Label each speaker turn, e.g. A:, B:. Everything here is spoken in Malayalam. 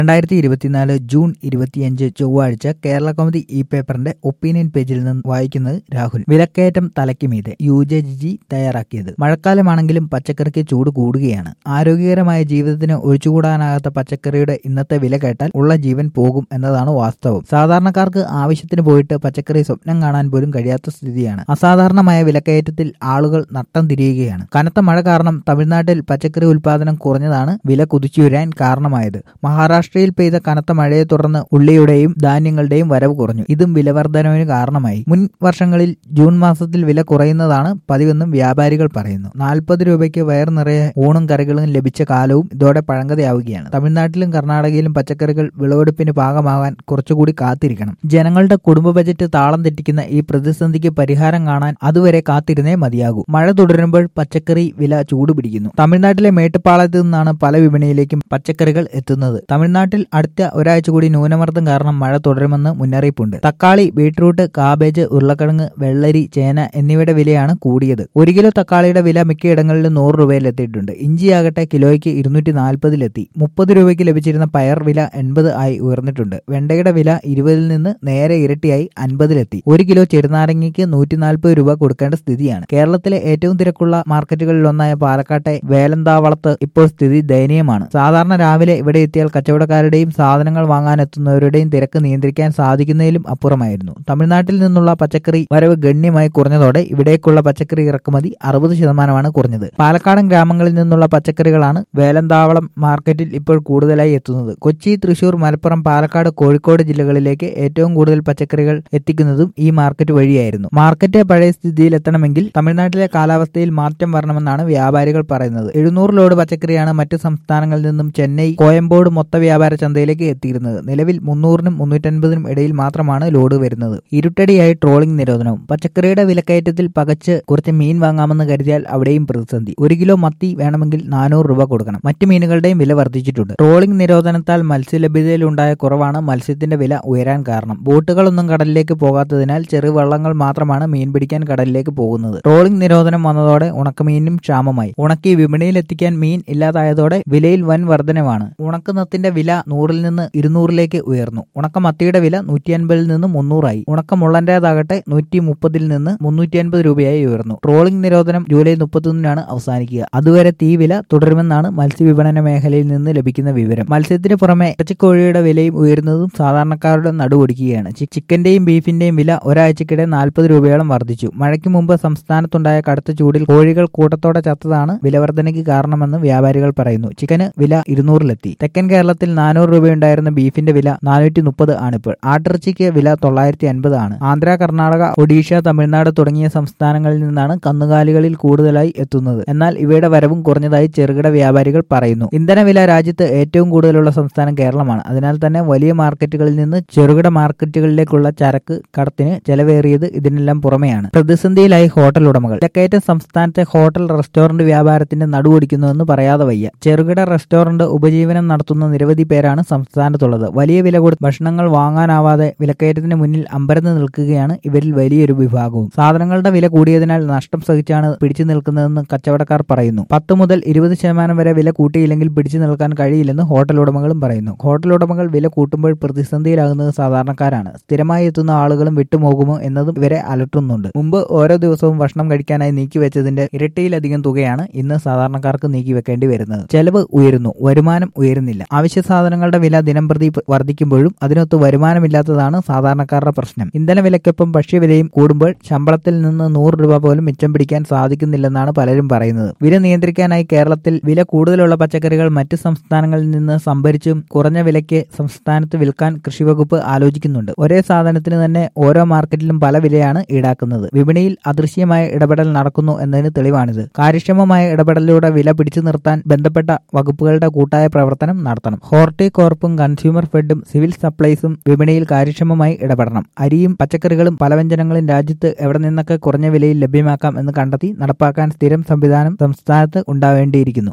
A: രണ്ടായിരത്തി ഇരുപത്തിനാല് ജൂൺ ഇരുപത്തിയഞ്ച് ചൊവ്വാഴ്ച കേരള കൗമുദി ഇ പേപ്പറിന്റെ ഒപ്പീനിയൻ പേജിൽ നിന്ന് വായിക്കുന്നത് രാഹുൽ വിലക്കയറ്റം തലയ്ക്ക് മീതെ യു ജെ ജി തയ്യാറാക്കിയത് മഴക്കാലമാണെങ്കിലും പച്ചക്കറിക്ക് ചൂട് കൂടുകയാണ് ആരോഗ്യകരമായ ജീവിതത്തിന് ഒഴിച്ചുകൂടാനാകാത്ത പച്ചക്കറിയുടെ ഇന്നത്തെ വില കേട്ടാൽ ഉള്ള ജീവൻ പോകും എന്നതാണ് വാസ്തവം സാധാരണക്കാർക്ക് ആവശ്യത്തിന് പോയിട്ട് പച്ചക്കറി സ്വപ്നം കാണാൻ പോലും കഴിയാത്ത സ്ഥിതിയാണ് അസാധാരണമായ വിലക്കയറ്റത്തിൽ ആളുകൾ നട്ടം തിരിയുകയാണ് കനത്ത മഴ കാരണം തമിഴ്നാട്ടിൽ പച്ചക്കറി ഉൽപാദനം കുറഞ്ഞതാണ് വില കുതിച്ചുയരാൻ കാരണമായത് മഹാരാഷ്ട്രയിൽ പെയ്ത കനത്ത മഴയെ തുടർന്ന് ഉള്ളിയുടെയും ധാന്യങ്ങളുടെയും വരവ് കുറഞ്ഞു ഇതും വിലവർധനവിന് കാരണമായി മുൻ വർഷങ്ങളിൽ ജൂൺ മാസത്തിൽ വില കുറയുന്നതാണ് പതിവെന്നും വ്യാപാരികൾ പറയുന്നു നാൽപ്പത് രൂപയ്ക്ക് വയർ നിറയെ ഊണും കറികളും ലഭിച്ച കാലവും ഇതോടെ പഴങ്കതയാവുകയാണ് തമിഴ്നാട്ടിലും കർണാടകയിലും പച്ചക്കറികൾ വിളവെടുപ്പിന് പാകമാകാൻ കുറച്ചുകൂടി കാത്തിരിക്കണം ജനങ്ങളുടെ കുടുംബ ബജറ്റ് താളം തെറ്റിക്കുന്ന ഈ പ്രതിസന്ധിക്ക് പരിഹാരം കാണാൻ അതുവരെ കാത്തിരുന്നേ മതിയാകൂ മഴ തുടരുമ്പോൾ പച്ചക്കറി വില ചൂടുപിടിക്കുന്നു തമിഴ്നാട്ടിലെ മേട്ടുപ്പാളയത്ത് നിന്നാണ് പല വിപണിയിലേക്കും പച്ചക്കറികൾ എത്തുന്നത് തമിഴ്നാട്ടിൽ അടുത്ത ഒരാഴ്ച കൂടി ന്യൂനമർദ്ദം കാരണം മഴ തുടരുമെന്ന് മുന്നറിയിപ്പുണ്ട് തക്കാളി ബീട്രൂട്ട് കാബേജ് ഉരുളക്കിഴങ്ങ് വെള്ളരി ചേന എന്നിവയുടെ വിലയാണ് കൂടിയത് ഒരു കിലോ തക്കാളിയുടെ വില മിക്കയിടങ്ങളിലും നൂറ് രൂപയിലെത്തിയിട്ടുണ്ട് ഇഞ്ചിയാകട്ടെ കിലോയ്ക്ക് ഇരുന്നൂറ്റി നാൽപ്പതിലെത്തി മുപ്പത് രൂപയ്ക്ക് ലഭിച്ചിരുന്ന പയർ വില എൺപത് ആയി ഉയർന്നിട്ടുണ്ട് വെണ്ടയുടെ വില ഇരുപതിൽ നിന്ന് നേരെ ഇരട്ടിയായി അൻപതിലെത്തി ഒരു കിലോ ചെറുനാരങ്ങയ്ക്ക് നൂറ്റി നാൽപ്പത് രൂപ കൊടുക്കേണ്ട സ്ഥിതിയാണ് കേരളത്തിലെ ഏറ്റവും തിരക്കുള്ള മാർക്കറ്റുകളിലൊന്നായ പാലക്കാട്ടെ വേലന്താവളത്ത് ഇപ്പോൾ സ്ഥിതി ദയനീയമാണ് സാധാരണ രാവിലെ ഇവിടെ എത്തിയാൽ കച്ചവടക്കാരുടെയും സാധനങ്ങൾ വാങ്ങാനെത്തുന്നവരുടെയും തിരക്ക് നിയന്ത്രിക്കാൻ സാധിക്കുന്നതിലും അപ്പുറമായിരുന്നു തമിഴ്നാട്ടിൽ നിന്നുള്ള പച്ചക്കറി വരവ് ഗണ്യമായി കുറഞ്ഞതോടെ ഇവിടേക്കുള്ള പച്ചക്കറി ഇറക്കുമതി അറുപത് ശതമാനമാണ് കുറഞ്ഞത് പാലക്കാടൻ ഗ്രാമങ്ങളിൽ നിന്നുള്ള പച്ചക്കറികളാണ് വേലന്താവളം മാർക്കറ്റിൽ ഇപ്പോൾ കൂടുതലായി എത്തുന്നത് കൊച്ചി തൃശൂർ മലപ്പുറം പാലക്കാട് കോഴിക്കോട് ജില്ലകളിലേക്ക് ഏറ്റവും കൂടുതൽ പച്ചക്കറികൾ എത്തിക്കുന്നതും ഈ മാർക്കറ്റ് വഴിയായിരുന്നു മാർക്കറ്റ് പഴയ സ്ഥിതിയിൽ എത്തണമെങ്കിൽ തമിഴ്നാട്ടിലെ കാലാവസ്ഥയിൽ മാറ്റം വരണമെന്നാണ് വ്യാപാരികൾ പറയുന്നത് എഴുന്നൂറ് ലോഡ് പച്ചക്കറിയാണ് മറ്റ് സംസ്ഥാനങ്ങളിൽ നിന്നും ചെന്നൈ കോയമ്പോട് മൊത്ത വ്യാപാര ചന്തയിലേക്ക് എത്തിയിരുന്നത് നിലവിൽ മുന്നൂറിനും മുന്നൂറ്റൻപതിനും ഇടയിൽ മാത്രമാണ് ലോഡ് വരുന്നത് ഇരുട്ടടിയായി ട്രോളിംഗ് നിരോധനവും പച്ചക്കറിയുടെ വിലക്കയറ്റത്തിൽ പകച്ച് കുറച്ച് മീൻ വാങ്ങാമെന്ന് കരുതിയാൽ അവിടെയും പ്രതിസന്ധി ഒരു കിലോ മത്തി വേണമെങ്കിൽ നാനൂറ് രൂപ കൊടുക്കണം മറ്റു മീനുകളുടെയും വില വർദ്ധിച്ചിട്ടുണ്ട് ട്രോളിംഗ് നിരോധനത്താൽ മത്സ്യലഭ്യതയിലുണ്ടായ കുറവാണ് മത്സ്യത്തിന്റെ വില ഉയരാൻ കാരണം ബോട്ടുകളൊന്നും കടലിലേക്ക് പോകാത്തതിനാൽ ചെറുവള്ളങ്ങൾ മാത്രമാണ് മീൻ പിടിക്കാൻ കടലിലേക്ക് പോകുന്നത് ട്രോളിംഗ് നിരോധനം വന്നതോടെ ഉണക്കമീനും ക്ഷാമമായി ഉണക്കി വിപണിയിൽ എത്തിക്കാൻ മീൻ ഇല്ലാതായതോടെ വിലയിൽ വൻ വർധനവാണ് ഉണക്കനത്തിന്റെ വില നൂറിൽ നിന്ന് ഇരുന്നൂറിലേക്ക് ഉയർന്നു ഉണക്ക മത്തിയുടെ വില നൂറ്റി അൻപതിൽ നിന്ന് മുന്നൂറായി ഉണക്ക മുള്ളന്റേതാകട്ടെ നൂറ്റി മുപ്പതിൽ നിന്ന് മുന്നൂറ്റി അൻപത് രൂപയായി ഉയർന്നു ട്രോളിംഗ് നിരോധനം ജൂലൈ മുപ്പത്തൊന്നിനാണ് അവസാനിക്കുക അതുവരെ തീ വില തുടരുമെന്നാണ് മത്സ്യവിപണന മേഖലയിൽ നിന്ന് ലഭിക്കുന്ന വിവരം മത്സ്യത്തിന് പുറമെ ഇറച്ചിക്കോഴിയുടെ വിലയും ഉയരുന്നതും സാധാരണക്കാരുടെ നടുവൊടിക്കുകയാണ് ചിക്കന്റെയും ബീഫിന്റെയും വില ഒരാഴ്ചക്കിടെ നാൽപ്പത് രൂപയോളം വർദ്ധിച്ചു മഴയ്ക്ക് മുമ്പ് സംസ്ഥാനത്തുണ്ടായ കടുത്ത ചൂടിൽ കോഴികൾ കൂട്ടത്തോടെ ചത്തതാണ് വിലവർധനയ്ക്ക് കാരണമെന്ന് വ്യാപാരികൾ പറയുന്നു ചിക്കന് വില ഇരുന്നൂറിലെത്തി തെക്കൻ കേരളത്തിൽ നാനൂറ് രൂപയുണ്ടായിരുന്ന ബീഫിന്റെ വില നാനൂറ്റി മുപ്പത് ആണിപ്പോൾ ആട്ടിറച്ചിക്ക് വില തൊള്ളായിരത്തി അൻപത് ആണ് ആന്ധ്ര കർണാടക ഒഡീഷ തമിഴ്നാട് തുടങ്ങിയ സംസ്ഥാനങ്ങളിൽ നിന്നാണ് കന്നുകാലികളിൽ കൂടുതലായി എത്തുന്നത് എന്നാൽ ഇവയുടെ വരവും കുറഞ്ഞതായി ചെറുകിട വ്യാപാരികൾ പറയുന്നു ഇന്ധനവില രാജ്യത്ത് ഏറ്റവും കൂടുതലുള്ള സംസ്ഥാനം കേരളമാണ് അതിനാൽ തന്നെ വലിയ മാർക്കറ്റുകളിൽ നിന്ന് ചെറുകിട മാർക്കറ്റുകളിലേക്കുള്ള ചരക്ക് കടത്തിന് ചെലവേറിയത് ഇതിനെല്ലാം പുറമെയാണ് പ്രതിസന്ധിയിലായി ഹോട്ടൽ ഉടമകൾ വിലക്കയറ്റം സംസ്ഥാനത്തെ ഹോട്ടൽ റെസ്റ്റോറന്റ് വ്യാപാരത്തിന്റെ നടുവൊടിക്കുന്നുവെന്ന് പറയാതെ വയ്യ ചെറുകിട റെസ്റ്റോറന്റ് ഉപജീവനം നടത്തുന്ന നിരവധി പേരാണ് സംസ്ഥാനത്തുള്ളത് വലിയ വില കൊടുത്ത് ഭക്ഷണങ്ങൾ വാങ്ങാനാവാതെ വിലക്കയറ്റത്തിന് മുന്നിൽ അമ്പരന്ന് നിൽക്കുകയാണ് ഇവരിൽ വലിയൊരു വിഭാഗവും സാധനങ്ങളുടെ വില കൂടിയതിനാൽ നഷ്ടം സഹിച്ചാണ് പിടിച്ചു നിൽക്കുന്നതെന്ന് കച്ചവടക്കാർ പറയുന്നു പത്ത് മുതൽ ഇരുപത് ശതമാനം വരെ വില കൂട്ടിയില്ലെങ്കിൽ പിടിച്ചു നിൽക്കാൻ കഴിയില്ലെന്ന് ഹോട്ടൽ ഉടമകളും പറയുന്നു ഹോട്ടൽ ഉടമകൾ വില കൂട്ടുമ്പോൾ പ്രതിസന്ധിയിലാകുന്നത് സാധാരണക്കാരാണ് സ്ഥിരമായി എത്തുന്ന ആളുകളും വിട്ടുപോകുമോ എന്നതും ഇവരെ അലട്ടുന്നുണ്ട് മുമ്പ് ഓരോ ദിവസവും ഭക്ഷണം കഴിക്കാനായി നീക്കിവെച്ചതിന്റെ ഇരട്ടിയിലധികം തുകയാണ് ഇന്ന് സാധാരണക്കാർക്ക് നീക്കിവെക്കേണ്ടി വരുന്നത് ചെലവ് ഉയരുന്നു വരുമാനം ഉയരുന്നില്ല അവശ്യ സാധനങ്ങളുടെ വില ദിനംപ്രതി വർദ്ധിക്കുമ്പോഴും അതിനൊത്ത് വരുമാനമില്ലാത്തതാണ് സാധാരണക്കാരുടെ പ്രശ്നം ഇന്ധന വിലയ്ക്കൊപ്പം ഭക്ഷ്യവിലയും കൂടുമ്പോൾ ശമ്പളത്തിൽ നിന്ന് നൂറ് രൂപ പോലും മിച്ചം പിടിക്കാൻ സാധിക്കുന്നില്ലെന്നാണ് പലരും പറയുന്നത് വില നിയന്ത്രിക്കാനായി കേരളത്തിൽ വില കൂടുതലുള്ള പച്ചക്കറികൾ മറ്റ് സംസ്ഥാനങ്ങളിൽ നിന്ന് സംഭരിച്ചും കുറഞ്ഞ വിലയ്ക്ക് സംസ്ഥാനത്ത് വിൽക്കാൻ കൃഷിവകുപ്പ് ആലോചിക്കുന്നുണ്ട് ഒരേ സാധനത്തിന് തന്നെ ഓരോ മാർക്കറ്റിലും പല വിലയാണ് ഈടാക്കുന്നത് വിപണിയിൽ അദൃശ്യമായ ഇടപെടൽ നടക്കുന്നു എന്നതിന് തെളിവാണിത് കാര്യക്ഷമമായ ഇടപെടലിലൂടെ വില പിടിച്ചു നിർത്താൻ ബന്ധപ്പെട്ട വകുപ്പുകളുടെ കൂട്ടായ പ്രവർത്തനം നടത്തണം ഹോർട്ടികോർപ്പും കൺസ്യൂമർ ഫെഡും സിവിൽ സപ്ലൈസും വിപണിയിൽ കാര്യക്ഷമമായി ഇടപെടണം അരിയും പച്ചക്കറികളും പലവ്യഞ്ജനങ്ങളും രാജ്യത്ത് എവിടെ നിന്നൊക്കെ കുറഞ്ഞ വിലയിൽ ലഭ്യമാക്കാം എന്ന് കണ്ടെത്തി നടപ്പാക്കാൻ സ്ഥിരം സംവിധാനം സംസ്ഥാനത്ത് ഉണ്ടാവേണ്ടിയിരിക്കുന്നു